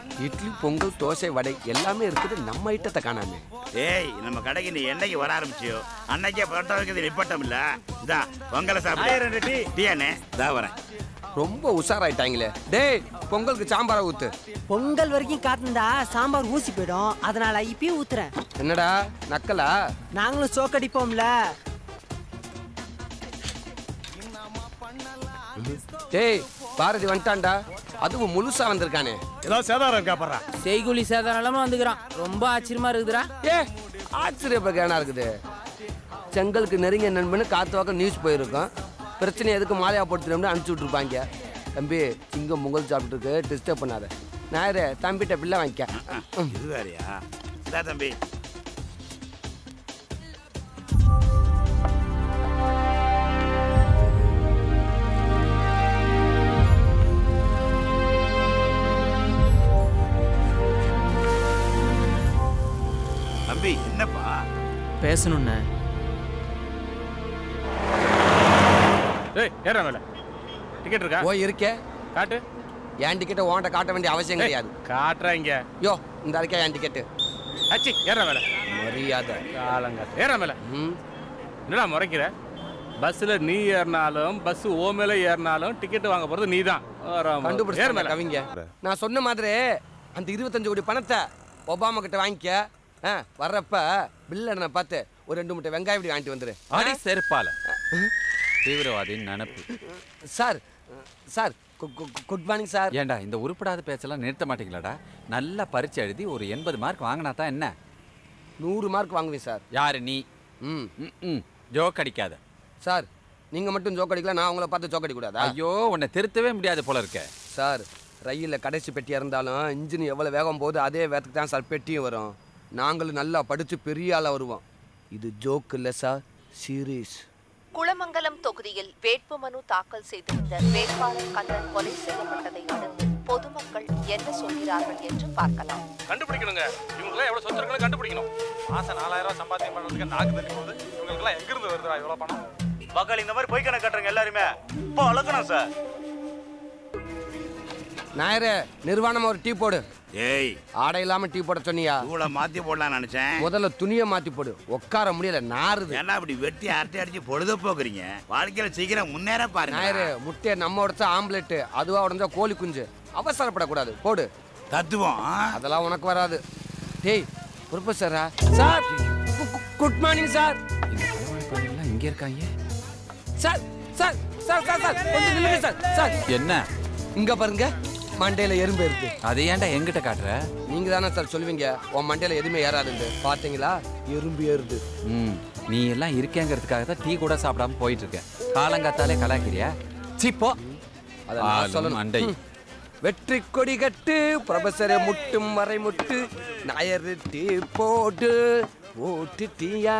இட்லி பொங்கல் தோசை வடை எல்லாமே இருக்குது நம்ம ஐட்டத்தை காணாமே ஏய் நம்ம கடைக்கு நீ என்னைக்கு வர ஆரம்பிச்சியோ அன்னைக்கே பரோட்டா வைக்கிறது நிப்பட்டம் இல்ல இதா பொங்கலை சாப்பிடு டீ டீ அண்ணே இதா வரேன் ரொம்ப உஷாராயிட்டாங்களே டேய் பொங்கலுக்கு சாம்பாரை ஊத்து பொங்கல் வரைக்கும் காத்திருந்தா சாம்பார் ஊசி போயிடும் அதனால இப்பயும் ஊத்துறேன் என்னடா நக்கலா நாங்களும் சோக்கடிப்போம்ல டேய் பாரதி வந்துட்டான்டா அதுவும் முழுசா வந்திருக்கானே ஏதாவது சேதாரம் இருக்கா பாரு செய்குலி சேதாரம் இல்லாம வந்துக்கிறான் ரொம்ப ஆச்சரியமா இருக்குதுடா ஏ ஆச்சரியப்படுறா இருக்குது செங்கலுக்கு நெருங்கிய நண்பனு காத்து வாக்க நியூஸ் போயிருக்கோம் பிரச்சனை எதுக்கு மாலையா போட்டுருந்தோம்னு அனுப்பிச்சு விட்ருப்பாங்க தம்பி சிங்கம் பொங்கல் சாப்பிட்டு இருக்கு டிஸ்டர்ப் பண்ணாத ஞாயிறு தம்பிட்ட பிள்ளை வாங்கிக்க இது வேறையா இதா தம்பி தம்பி என்னப்பா பேசணும்ண்ணே ஏய் ஏறா மேல டிக்கெட் இருக்கா ஓ இருக்கே காட்டு என் டிக்கெட்டை உன்கிட்ட காட்ட வேண்டிய அவசியம் கிடையாது காட்டுறா இங்க யோ இந்த இருக்கா என் டிக்கெட்டு அச்சி ஏறா மேல மரியாதை காலங்க ஏறா மேல ம் என்னடா முறைக்கிற பஸ்ஸில் நீ ஏறினாலும் பஸ் ஓ மேல ஏறினாலும் டிக்கெட் வாங்க போறது நீ தான் ஏற கண்டுபிடிச்ச மேல கவிங்க நான் சொன்ன மாதிரி அந்த இருபத்தஞ்சு கோடி பணத்தை ஒபாமா கிட்ட வாங்கிக்க ஆ, வர்றப்ப பில்லனை பார்த்து ஒரு ரெண்டு முட்டை வெங்காயம் இப்படி வாங்கிட்டு வந்துரு அடி செருப்பால தீவிரவாதியின் நினப்பு சார் சார் கு- கு- கு- குட் மார்னிங் சார் ஏன்டா இந்த உருப்படாத பேச்செல்லாம் நிறுத்த மாட்டீங்களாடா நல்லா பரீட்சை எழுதி ஒரு எண்பது மார்க் வாங்கினா தான் என்ன நூறு மார்க் வாங்குவேன் சார் யாரு நீ ம் ம் ஜோக் அடிக்காத சார் நீங்கள் மட்டும் ஜோக் அடிக்கல நான் உங்களை பார்த்து ஜோக் அடிக்கூடாதா ஐயோ உன்னை திருத்தவே முடியாது போல இருக்க சார் ரயிலில் கடைசி பெட்டியாக இருந்தாலும் இன்ஜின் எவ்வளோ வேகம் போகுது அதே வேகத்துக்கு தான் சார் பெட்டியும் வரும் நாங்களும் நல்லா படித்து பெரிய ஆளாக வருவோம் இது ஜோக் இல்லை சார் சீரியஸ் குளமங்கலம் தொகுதியில் வேட்புமனு தாக்கல் செய்திருந்த வேட்பாளர் கண்ணன் கொலை செய்யப்பட்டதை அடுத்து பொதுமக்கள் என்ன சொல்கிறார்கள் என்று பார்க்கலாம் கண்டுபிடிக்கணுங்க இவங்களாம் எவ்வளவு சொத்து இருக்குன்னு கண்டுபிடிக்கணும் மாசம் நாலாயிரம் ரூபாய் சம்பாத்தியம் பண்றதுக்கு நாக்கு தள்ளி போகுது இவங்களுக்குலாம் எங்க இருந்து வருதுடா இவ்வளவு பணம் மக்கள் இந்த மாதிரி பொய் கணக்கு கட்டுறங்க எல்லாருமே இப்போ வளர்க்கணும் சார் ஞாயிறு நிர்வாணமாக ஒரு டீ போடு ஏய் ஆடை இல்லாமல் டீ போட சொன்னியா இவ்வளோ மாற்றி போடலாம்னு நினச்சேன் முதல்ல துணியை மாற்றி போடு உட்கார முடியல நாறுது ஏன்னா அப்படி வெட்டி அரட்டை அடிச்சு பொழுத போக்குறீங்க வாழ்க்கையில சீக்கிரம் முன்னேற பாருங்க ஞாயிறு முட்டையை நம்ம உடச்சா ஆம்லெட்டு அதுவா உடஞ்சா கோழி குஞ்சு அவசரப்படக்கூடாது போடு தத்துவம் அதெல்லாம் உனக்கு வராது டேய் ப்ரொஃபஸரா சார் குட் மார்னிங் சார் எல்லாம் இங்க இருக்காங்க sir sir sir sir sir கொஞ்சம் நில்லுங்க சார் சார் என்ன இங்க பாருங்க மண்டையில எறும்பு இருக்கு அதை ஏன்டா எங்கிட்ட காட்டுற நீங்க தானே சார் சொல்லுவீங்க உன் மண்டையில எதுவுமே ஏறாதுன்னு பாத்தீங்களா எறும்பு ஏறுது ம் நீ எல்லாம் இருக்கேங்கிறதுக்காக தான் டீ கூட சாப்பிடாம போயிட்டு இருக்க காலங்காத்தாலே கலாக்கிறியா சிப்போ அதை நான் சொல்லணும் மண்டை ம். வெற்றி கொடி கட்டு ப்ரொஃபஸரை முட்டும் வரை முட்டு நாயரு டீ போட்டு ஓட்டு டீயா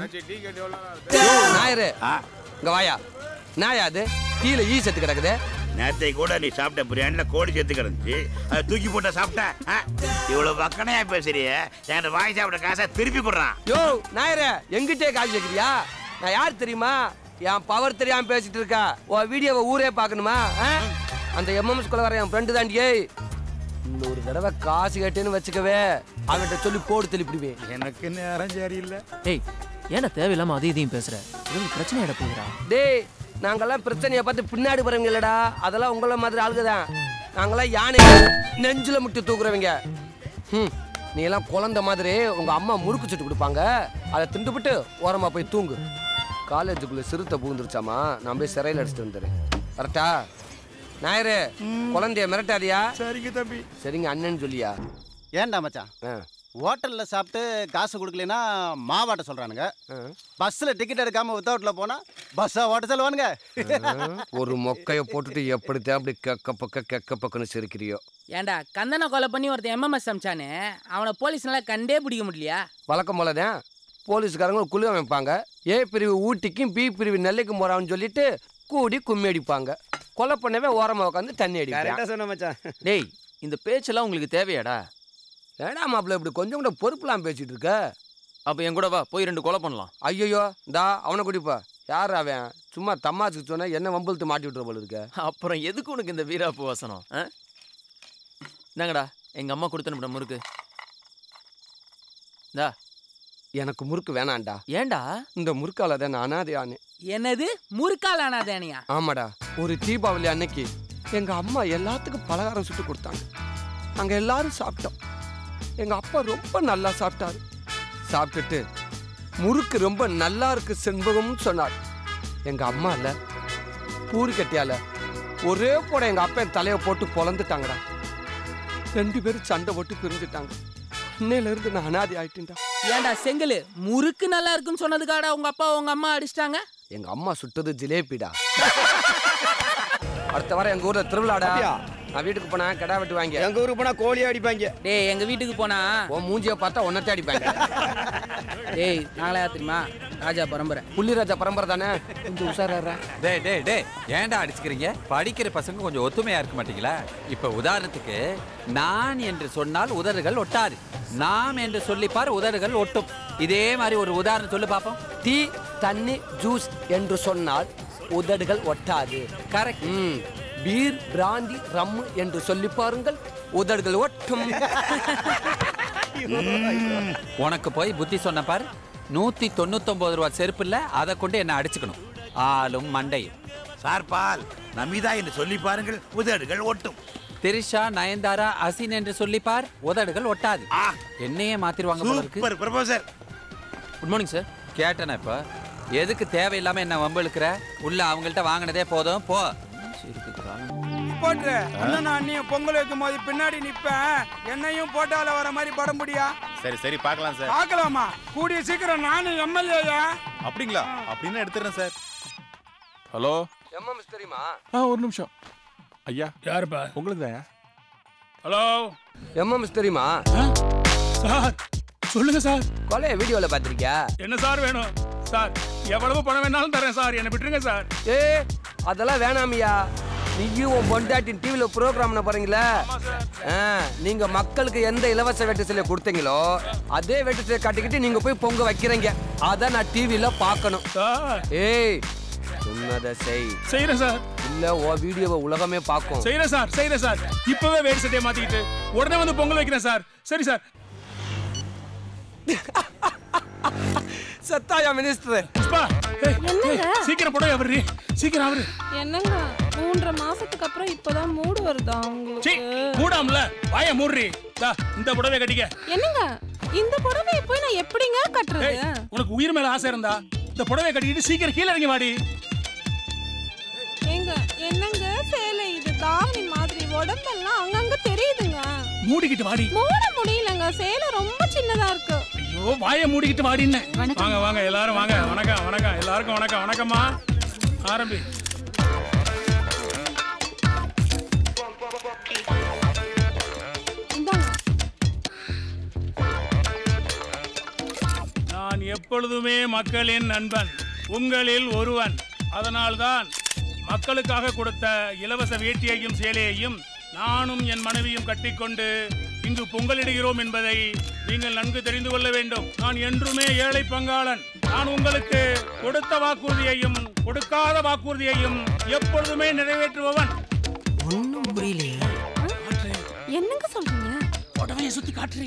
நாயரு இங்க வாயா நாயா அது டீல ஈ செத்து கிடக்குது நேத்தை கூட நீ சாப்பிட்ட பிரியாணில கோடி சேர்த்து கிடந்துச்சு அதை தூக்கி போட்ட சாப்பிட்ட ஆ? இவ்வளவு பக்கனையா பேசுறிய என்கிட்ட வாங்கி சாப்பிட்ட காசை திருப்பி கொடுறான் யோ நாயரே எங்கிட்டே காசு வைக்கிறியா நான் யார் தெரியுமா என் பவர் தெரியாம பேசிட்டு இருக்கா உன் வீடியோவை ஊரே பார்க்கணுமா ஆ? அந்த எம்எம்எஸ் குள்ள வர என் ஃப்ரெண்டு தாண்டியே இன்னொரு தடவை காசு கேட்டேன்னு வச்சுக்கவே அவன்கிட்ட சொல்லி போடு தெளிப்பிடுவேன் எனக்கு நேரம் சரியில்லை ஏய் ஏன்டா தேவையில்லாம அதையும் இதையும் பேசுற எதுவும் பிரச்சனை ஆயிட போகிறா டேய் நாங்கெல்லாம் பிரச்சனையை பார்த்து பின்னாடி போறவங்க இல்லடா அதெல்லாம் உங்கள மாதிரி ஆளுங்க தான் நாங்கெல்லாம் யானை நெஞ்சில முட்டி தூக்குறவங்க ம் நீ எல்லாம் குழந்தை மாதிரி உங்க அம்மா முறுக்கு சுட்டு கொடுப்பாங்க அதை திண்டுபிட்டு ஓரமா போய் தூங்கு காலேஜுக்குள்ள சிறுத்தை புகுந்துருச்சாமா நான் போய் சிறையில் அடிச்சுட்டு வந்துடுறேன் கரெக்டா நாயரு குழந்தைய மிரட்டாதியா சரிங்க தம்பி சரிங்க அண்ணன் சொல்லியா ஏன்டா மச்சான் ஆ, ஹோட்டலில் சாப்பிட்டு காசு கொடுக்கலனா மாவாட்ட சொல்கிறானுங்க ஆ. பஸ்ஸில் டிக்கெட் எடுக்காமல் வித்தவுட்டில் போனால் பஸ்ஸை ஓட்ட சொல்லுவானுங்க ஒரு மொக்கைய போட்டுட்டு எப்படித்தான் அப்படி கெக்க பக்க கெக்க பக்கன்னு சிரிக்கிறியோ ஏன்டா கந்தனை கொலை பண்ணி ஒருத்தன் எம்எம்எஸ் அமிச்சானே அவனை போலீஸ்னால கண்டே பிடிக்க முடியலையா வழக்கம் போல தான் போலீஸ்காரங்க குழு அமைப்பாங்க ஏ பிரிவு ஊட்டிக்கும் பி பிரிவு நெல்லைக்கும் போறான்னு சொல்லிட்டு கூடி கும்மி அடிப்பாங்க கொலை பண்ணவே ஓரமா உட்காந்து தண்ணி அடிப்பாங்க சொன்ன மச்சான் டேய் இந்த பேச்செல்லாம் உங்களுக்கு தேவையாடா ஏடா மாப்பிள்ள இப்படி கொஞ்சம் கூட பொறுப்புலாம் பேசிட்டு இருக்க அப்ப என் கூட வா போய் ரெண்டு கொலை பண்ணலாம் ஐயோ இந்தா அவனை குடிப்பா யார் அவன் சும்மா தம்மாச்சுக்கு சொன்னா என்ன வம்பிழுத்து மாட்டி விட்டுற போல இருக்க அப்புறம் எதுக்கு உனக்கு இந்த வீராப்பு வசனம் ஆ? இந்தாங்கடா எங்க அம்மா கொடுத்து அனுப்பின முறுக்கு இந்தா எனக்கு முறுக்கு வேணாம்டா ஏன்டா இந்த முறுக்கால தான் நான் அனாதையானே என்னது முறுக்கால் ஆனாதேனியா ஆமாடா ஒரு தீபாவளி அன்னைக்கு எங்க அம்மா எல்லாத்துக்கும் பலகாரம் சுட்டு கொடுத்தாங்க நாங்க எல்லாரும் சாப்பிட்டோம் எங்க அப்பா ரொம்ப நல்லா சாப்பிட்டாரு சாப்பிட்டுட்டு முறுக்கு ரொம்ப நல்லா இருக்கு செண்பகம்னு சொன்னார் எங்க அம்மா இல்ல பூரி கட்டியால ஒரே போட எங்க அப்பா என் தலையை போட்டு பொழந்துட்டாங்கடா ரெண்டு பேரும் சண்டை போட்டு பிரிஞ்சுட்டாங்க அன்னையில இருந்து நான் அனாதை ஆயிட்டேன்டா ஏன்டா செங்கலு முறுக்கு நல்லா இருக்குன்னு சொன்னதுக்காடா உங்க அப்பா உங்க அம்மா அடிச்சிட்டாங்க எங்க அம்மா சுட்டது ஜிலேபிடா அடுத்த வாரம் எங்க ஊர்ல திருவிழாடா நான் வீட்டுக்கு போனா கிடா வெட்டு வாங்க எங்க ஊருக்கு போனா கோழியா அடிப்பாங்க டேய் எங்க வீட்டுக்கு போனா உன் மூஞ்சிய பார்த்தா உன்னை அடிப்பாங்க டேய் நாங்களா தெரியுமா ராஜா பரம்பரை புள்ளிராஜா பரம்பரை தானே கொஞ்சம் உஷாரா டேய் டேய் டேய் ஏன்டா அடிச்சுக்கிறீங்க படிக்கிற பசங்க கொஞ்சம் ஒத்துமையா இருக்க மாட்டீங்களா இப்ப உதாரணத்துக்கு நான் என்று சொன்னால் உதடுகள் ஒட்டாது நாம் என்று சொல்லிப்பார் உதடுகள் ஒட்டும் இதே மாதிரி ஒரு உதாரணம் சொல்லு பாப்போம் டீ தண்ணி ஜூஸ் என்று சொன்னால் உதடுகள் ஒட்டாது கரெக்ட் ம் பீர் பிராந்தி ரம்மு என்று சொல்லி பாருங்கள் உதடுகள் ஒட்டும் உனக்கு போய் புத்தி சொன்ன பாரு நூத்தி தொண்ணூத்தொன்பது ரூபா செருப்பு இல்ல அதை கொண்டு என்ன அடிச்சுக்கணும் ஆளும் மண்டையும் சார் பால் நமிதா என்று சொல்லி பாருங்கள் உதடுகள் ஒட்டும் திரிஷா நயன்தாரா அசின் என்று சொல்லிப்பார் உதடுகள் ஒட்டாது ஆ என்னையே மாத்திருவாங்க போல இருக்கு super professor good morning sir கேட்டேனா இப்ப எதுக்கு தேவையில்லாம என்ன வம்பு இழுக்கிற உள்ள அவங்கள்ட்ட வாங்கினதே போதும் போ போட்டு அண்ணன் அண்ணியும் பொங்கல் வைக்கும் போது பின்னாடி நிப்பேன் என்னையும் போட்டால வர மாதிரி படம் முடியா சரி சரி பார்க்கலாம் சார் பார்க்கலாமா கூடிய சீக்கிரம் நானும் எம்எல்ஏயா அப்படிங்களா அப்படின்னு எடுத்துறேன் சார் ஹலோ எம்எம்எஸ் தெரியுமா ஆ ஒரு நிமிஷம் ஐயா யாருப்பா உங்களுக்கு தான் ஹலோ எம்எம்எஸ் தெரியுமா சார் சொல்லுங்க சார் கொலைய வீடியோல பாத்திருக்கியா என்ன சார் வேணும் சார் எவ்வளவு பணம் வேணாலும் தரேன் சார் என்ன விட்டுருங்க சார் ஏ அதெல்லாம் வேணாமியா நீயும் உன் பொண்டாட்டின் டிவியில் ப்ரோக்ராம் போறீங்களா ஆ, நீங்க மக்களுக்கு எந்த இலவச வேட்டு சிலை கொடுத்தீங்களோ அதே வேட்டு சிலை காட்டிக்கிட்டு நீங்க போய் பொங்க வைக்கிறீங்க அத நான் டிவியில பார்க்கணும் சார் ஏய் சொன்னதை செய் செய்யறேன் சார் இல்ல உன் வீடியோவை உலகமே பார்க்கும் செய்யறேன் சார் செய்யறேன் சார் இப்பவே வேறு சட்டையை மாத்திக்கிட்டு உடனே வந்து பொங்கல் வைக்கிறேன் சார் சரி சார் சத்தாயா மினிஸ்டர் புஷ்பா ஏய், ஏய், சீக்கிரம் போட அவரு சீக்கிரம் அவரு என்னங்க மூன்றரை மாசத்துக்கு அப்புறம் இப்பதான் மூடு வருதா சீ உங்களுக்கு மூடாம்ல வாய மூடுறி தா, இந்த புடவை கட்டிக்க என்னங்க இந்த புடவைய போய் நான் எப்படிங்க கட்டுறது ஏய், உனக்கு உயிர் மேல ஆசை இருந்தா இந்த புடவை கட்டிக்கிட்டு சீக்கிரம் கீழே இறங்கி வாடி ஏங்க என்னங்க சேலை இது தாவணி மாதிரி உடம்பெல்லாம் அங்கங்க தெரியுதுங்க மூடிக்கிட்டு வாடி மூட முடியலங்க சேலை ரொம்ப சின்னதா இருக்கு ஐயோ வாயை மூடிக்கிட்டு வாடின்னு வாங்க வாங்க எல்லாரும் வாங்க வணக்கம் வணக்கம் எல்லாருக்கும் வணக்கம் வணக்கம்மா ஆரம்பி இந்தாங்க நான் எப்பொழுதுமே மக்களின் நண்பன் உங்களில் ஒருவன் அதனால்தான் மக்களுக்காக கொடுத்த இலவச வேட்டியையும் சேலையையும் நானும் என் மனைவியும் கட்டிக்கொண்டு இங்கு பொங்கலிடுகிறோம் என்பதை நீங்கள் நன்கு தெரிந்து கொள்ள வேண்டும் நான் என்றுமே ஏழை பங்காளன் நான் உங்களுக்கு கொடுத்த வாக்குறுதியையும் கொடுக்காத வாக்குறுதியையும் எப்பொழுதுமே நிறைவேற்றுபவன் ஒன்றும் புரியலையே என்னங்க சொல்றீங்க புடவையை சுத்தி காட்டுறி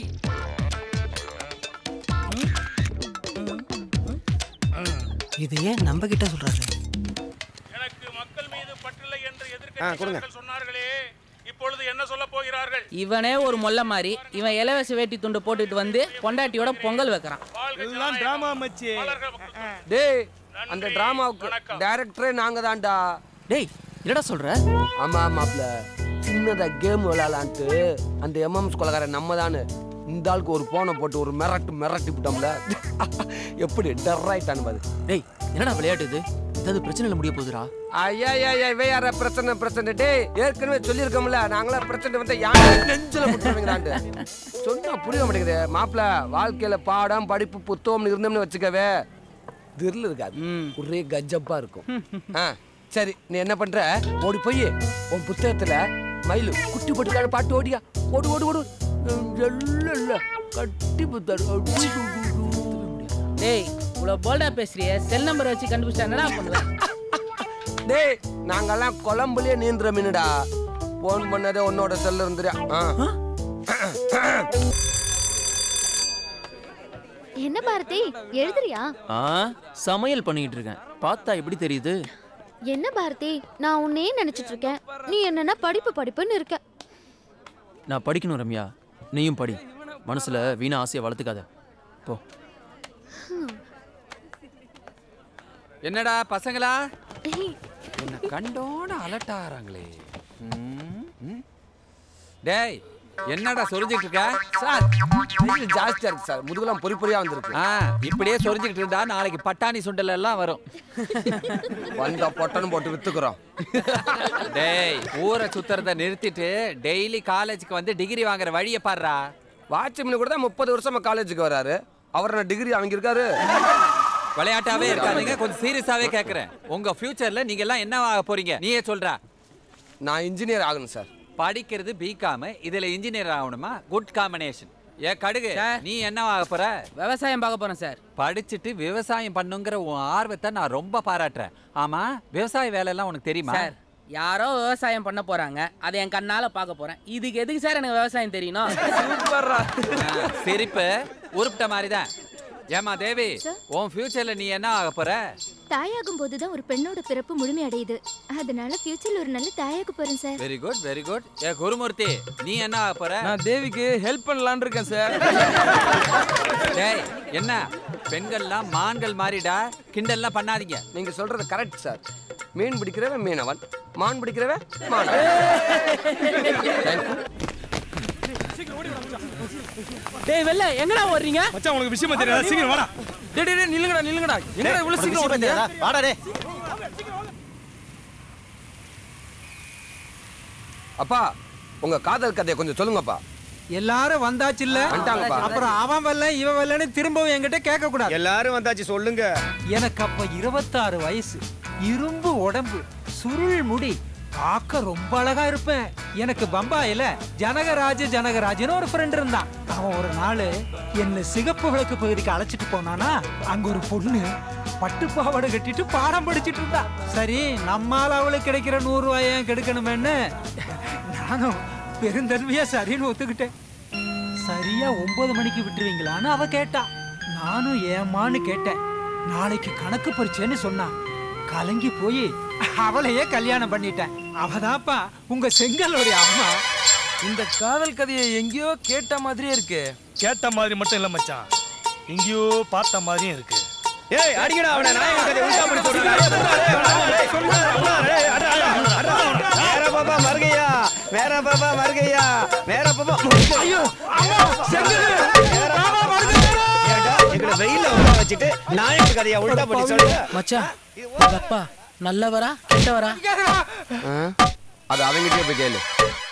இது ஏன் நம்ம கிட்ட சொல்றாரு எனக்கு மக்கள் மீது பற்றில்லை என்று ஆ, கொடுங்க. எதிர்க்கட்சிகள் சொன்னார்களே இப்பொழுது என்ன சொல்ல போகிறார்கள் இவனே ஒரு மொல்ல மாதிரி இவன் இலவச வேட்டி துண்டு போட்டுட்டு வந்து பொண்டாட்டியோட பொங்கல் வைக்கிறான் எல்லாம் டிராமா மச்சி டேய் அந்த டிராமாவுக்கு டைரக்டரே நாங்க தான்டா டேய் என்னடா சொல்ற ஆமா மாப்ள சின்னதா கேம் விளையாடலான்ட்டு அந்த எம்எம்எஸ் கொலகாரன் நம்ம தானு இந்த ஆளுக்கு ஒரு போனை போட்டு ஒரு மிரட்டு மிரட்டி விட்டோம்ல எப்படி டர்ராயிட்டான்னு பாரு டேய் என்னடா விளையாட்டு இது ஏதாவது பிரச்சனைல முடிய போகுதுடா ஐயா ஐயா ஐயா இவ யார பிரச்சனை பிரச்சனை டேய் ஏற்கனவே சொல்லியிருக்கோம்ல நாங்களா பிரச்சனை வந்து யாரை நெஞ்சில முட்டுறவங்களான்ட்டு சொன்னா புரிய மாட்டேங்குது மாப்பிள வாழ்க்கையில பாடம் படிப்பு புத்தகம்னு இருந்தோம்னு வச்சுக்கவே திரில் இருக்காது ஒரே கஜப்பா இருக்கும் ஆ சரி நீ என்ன பண்ற ஓடி போய் உன் புத்தகத்துல மயிலு குட்டி போட்டுக்கான பாட்டு ஓடியா ஓடு ஓடு ஓடு இல்ல இல்ல கட்டி புத்தாடு டேய் இவ்வளவு போல்டா பேசுறிய செல் நம்பர் வச்சு கண்டுபிடிச்சா என்னடா பண்ணுவேன் டேய் நாங்கெல்லாம் குழம்புலயே நீந்துற மீனுடா போன் பண்ணதே உன்னோட செல்ல இருந்துறியா ஆ என்ன பாரதி எழுதுறியா ஆ சமையல் பண்ணிட்டு இருக்கேன் பார்த்தா எப்படி தெரியுது என்ன பாரதி நான் உன்னையே நினைச்சிட்டு இருக்கேன் நீ என்னன்னா படிப்பு படிப்புன்னு இருக்க நான் படிக்கணும் ரம்யா நீயும் படி மனசுல வீணா ஆசையை வளர்த்துக்காத போ என்னடா பசங்களா என்ன கண்டோட அலட்டாராங்களே ம், ம். டேய் என்னடா சொரிஞ்சிட்டு இருக்க சார் வெயில் ஜாஸ்தியா இருக்கு சார் முதுகுலாம் பொறி பொறியா வந்திருக்கு ஆ இப்படியே சொரிஞ்சுக்கிட்டு இருந்தா நாளைக்கு பட்டாணி சுண்டல் எல்லாம் வரும் வந்தா பொட்டன்னு போட்டு வித்துக்குறோம் டேய் ஊரை சுத்துறத நிறுத்திட்டு டெய்லி காலேஜுக்கு வந்து டிகிரி வாங்குற வழியை பாடுறா வாட்ச்மேன் கூட தான் முப்பது வருஷமா காலேஜுக்கு வராரு அவர் நான் டிகிரி அவங்க இருக்காரு விளையாட்டாவே இருக்காதீங்க கொஞ்சம் சீரியஸாவே கேக்குறேன் உங்க ஃபியூச்சர்ல நீங்க எல்லாம் என்ன ஆக போறீங்க நீயே சொல்றா நான் இன்ஜினியர் ஆகணும் சார் படிக்கிறது பிகாம் இதுல இன்ஜினியர் ஆகணுமா குட் காம்பினேஷன் ஏ கடுகு நீ என்ன ஆக போற விவசாயம் பார்க்க போறேன் சார் படிச்சுட்டு விவசாயம் பண்ணுங்கிற உன் ஆர்வத்தை நான் ரொம்ப பாராட்டுறேன் ஆமா விவசாய வேலை எல்லாம் உனக்கு தெரியுமா சார் யாரோ விவசாயம் பண்ண போறாங்க அதை என் கண்ணால பார்க்க போறேன் இதுக்கு எதுக்கு சார் எனக்கு விவசாயம் தெரியணும் ஆ, சிரிப்பு உருப்பிட்ட மாதிரி தான் ஏமா தேவி உன் ஃபியூச்சர்ல நீ என்ன ஆக போற தாயாகும் போதுதான் ஒரு பெண்ணோட பிறப்பு முழுமையடையுது அதனால ஃபியூச்சர்ல ஒரு நல்ல தாயாக போறேன் sir very good very good ஏ குருமூர்த்தி நீ என்ன ஆக போற நான் தேவிக்கு ஹெல்ப் பண்ணலான்னு இருக்கேன் சார் டேய் என்ன பெண்கள்லாம் மான்கள் மாறிடா கிண்டல்லாம் பண்ணாதீங்க நீங்க சொல்றது கரெக்ட் சார் மீன் பிடிக்கிறவன் மீனவன் மான் பிடிக்கிறவன் மானவன் டேய் வெள்ள எங்கடா ஓடுறீங்க மச்சான் உனக்கு விஷயமா தெரியாதா சீக்கிரம் வாடா டேய் டேய் டேய், நில்லுங்கடா நில்லுங்கடா என்னடா இவ்வளவு சீக்கிரம் ஓடுறீங்க வாடா டே அப்பா உங்க காதல் கதையை கொஞ்சம் சொல்லுங்கப்பா எல்லாரும் வந்தாச்சு இல்ல வந்துட்டாங்கப்பா. அப்புறம் அவன் வரல இவன் வரலன்னு திரும்பவும் என்கிட்ட கேட்க கூடாது எல்லாரும் வந்தாச்சு சொல்லுங்க எனக்கு அப்ப இருபத்தாறு வயசு இரும்பு உடம்பு சுருள் முடி பார்க்க ரொம்ப அழகா இருப்பேன் எனக்கு பம்பாயில ஜனகராஜ ஜனகராஜன்னு ஒரு ஃப்ரெண்ட் இருந்தான் அவன் ஒரு நாள் என்ன சிகப்பு விளக்கு பகுதிக்கு அழைச்சிட்டு போனானா அங்க ஒரு பொண்ணு பட்டு பாவாடை கட்டிட்டு பாடம் படிச்சிட்டு இருந்தா சரி நம்மால அவளுக்கு கிடைக்கிற நூறு ரூபாயும் கெடுக்கணுமேன்னு நானும் பெருந்தன்மையா சரின்னு ஒத்துக்கிட்டேன் சரியா ஒன்பது மணிக்கு விட்டுருவீங்களான்னு அவ கேட்டா நானும் ஏமான்னு கேட்டேன் நாளைக்கு கணக்கு பரீட்சைன்னு சொன்னான் கலங்கி போய் அவளையே கல்யாணம் பண்ணிட்டேன் அவதாப்பா உங்க செங்கலுடைய அம்மா இந்த காதல் கதையை எங்கேயோ கேட்ட மாதிரியே இருக்கு கேட்ட மாதிரி மட்டும் இல்ல மச்சான் எங்கேயோ பார்த்த மாதிரியும் இருக்கு ஏய் அடிங்கடா அவனை நாயக கதை உண்டா பண்ணி சொல்றாங்க வேற பாப்பா மருகையா வேற பாப்பா மருகையா வேற பாப்பா ஐயோ எங்களை வெயில்ல உட்கார வச்சுட்டு நாயக கதையா உண்டா பண்ணி சொல்லுங்க மச்சான் உங்க அப்பா நல்லவரா கெட்டவரா அது அவங்ககிட்டயே போய் கேளு